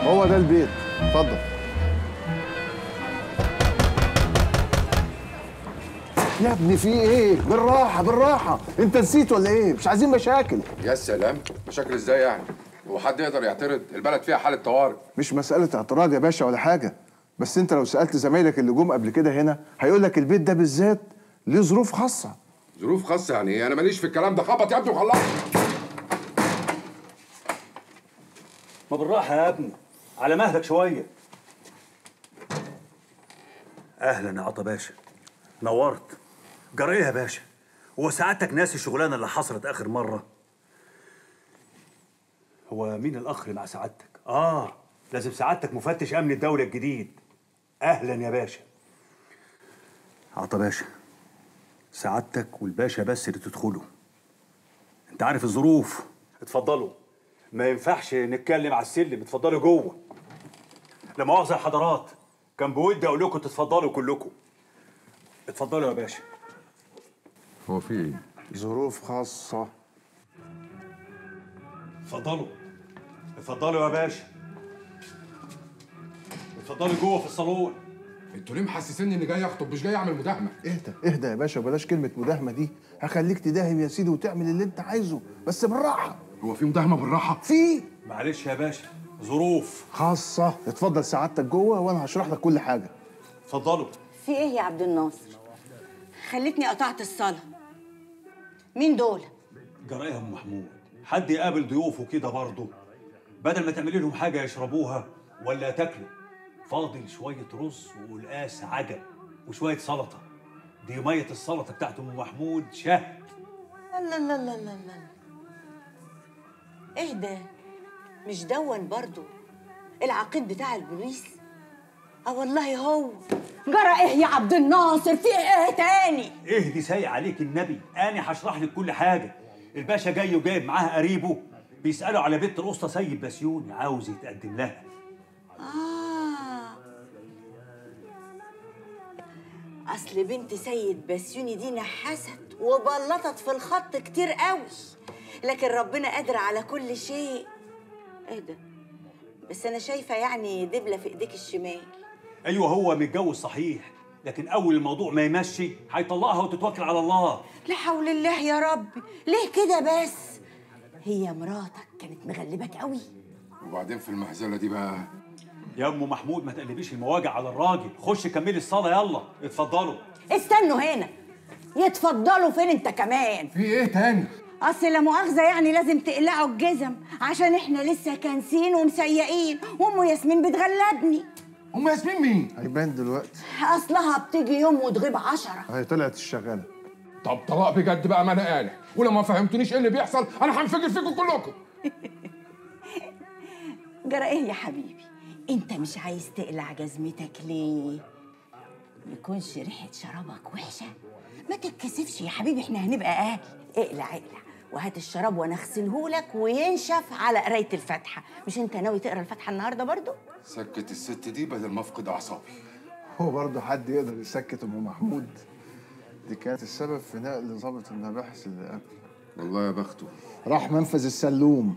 هو ده البيت اتفضل يا ابني في ايه بالراحه بالراحه انت نسيت ولا ايه مش عايزين مشاكل يا سلام مشاكل ازاي يعني هو حد يقدر يعترض البلد فيها حاله طوارئ مش مساله اعتراض يا باشا ولا حاجه بس انت لو سالت زمايلك اللي جم قبل كده هنا هيقول لك البيت ده بالذات ليه ظروف خاصه ظروف خاصه يعني ايه انا ماليش في الكلام ده خبط يا ابني وخلص ما بالراحة يا ابني على مهلك شوية أهلا يا عطا باشا نورت جرى إيه يا باشا هو سعادتك ناسي الشغلانة اللي حصلت آخر مرة هو مين الأخ اللي مع سعادتك؟ آه لازم سعادتك مفتش أمن الدولة الجديد أهلا يا باشا عطا باشا سعادتك والباشا بس اللي تدخلوا انت عارف الظروف اتفضلوا ما ينفعش نتكلم على السلم اتفضلوا جوه لا مؤاخذه يا حضرات كان بودي اقول لكم تتفضلوا كلكم اتفضلوا يا باشا هو في ايه ظروف خاصه اتفضلوا اتفضلوا يا باشا اتفضلوا جوه في الصالون انتوا ليه محسسيني اني جاي اخطب مش جاي اعمل مداهمه اهدى اهدى يا باشا وبلاش كلمه مداهمه دي هخليك تداهم يا سيدي وتعمل اللي انت عايزه بس بالراحه هو في مداهمه بالراحه في معلش يا باشا ظروف خاصه اتفضل سعادتك جوه وانا هشرح لك كل حاجه اتفضلوا في ايه يا عبد الناصر خلتني قطعت الصلاة مين دول جرايه يا ام محمود حد يقابل ضيوفه كده برضه بدل ما تعملي لهم حاجه يشربوها ولا تاكلوا فاضل شويه رز وقلقاس عجب وشويه سلطه دي ميه السلطه بتاعت ام محمود شهد لا لا لا لا لا ايه ده مش دون برضو العقيد بتاع البوليس اه والله هو جرى ايه يا عبد الناصر في ايه تاني اهدي سايق عليك النبي انا هشرح لك كل حاجه الباشا جاي وجايب معاه قريبه بيسالوا على بنت القسطى سيد بسيوني عاوز يتقدم لها آه أصل بنت سيد بسيوني دي نحست وبلطت في الخط كتير قوي لكن ربنا قادر على كل شيء ايه ده بس أنا شايفة يعني دبلة في إيديك الشمال ايوه هو متجوز صحيح لكن اول الموضوع ما يمشي هيطلقها وتتوكل على الله لا حول الله يا رب ليه كده بس هي مراتك كانت مغلبك قوي وبعدين في المهزله دي بقى يا ام محمود ما تقلبيش المواجع على الراجل خش كملي الصلاه يلا اتفضلوا استنوا هنا يتفضلوا فين انت كمان في ايه تاني اصل لا مؤاخذه يعني لازم تقلعوا الجزم عشان احنا لسه كانسين ومسيقين وام ياسمين بتغلبني ام ياسمين مين هيبان دلوقتي اصلها بتيجي يوم وتغيب عشرة هي طلعت الشغاله طب طلاق بجد بقى ما انا قالع ولو ما فهمتونيش ايه اللي بيحصل انا هنفجر فيكم كلكم جرى ايه يا حبيبي انت مش عايز تقلع جزمتك ليه يكونش ريحه شرابك وحشه ما تتكسفش يا حبيبي احنا هنبقى اهل اقلع اقلع وهات الشراب وانا اغسلهولك وينشف على قرايه الفاتحه مش انت ناوي تقرا الفاتحه النهارده برضو سكت الست دي بدل ما افقد اعصابي هو برضه حد يقدر يسكت ام محمود دي كانت السبب في نقل ضابط المباحث اللي قبل والله يا بخته راح منفذ السلوم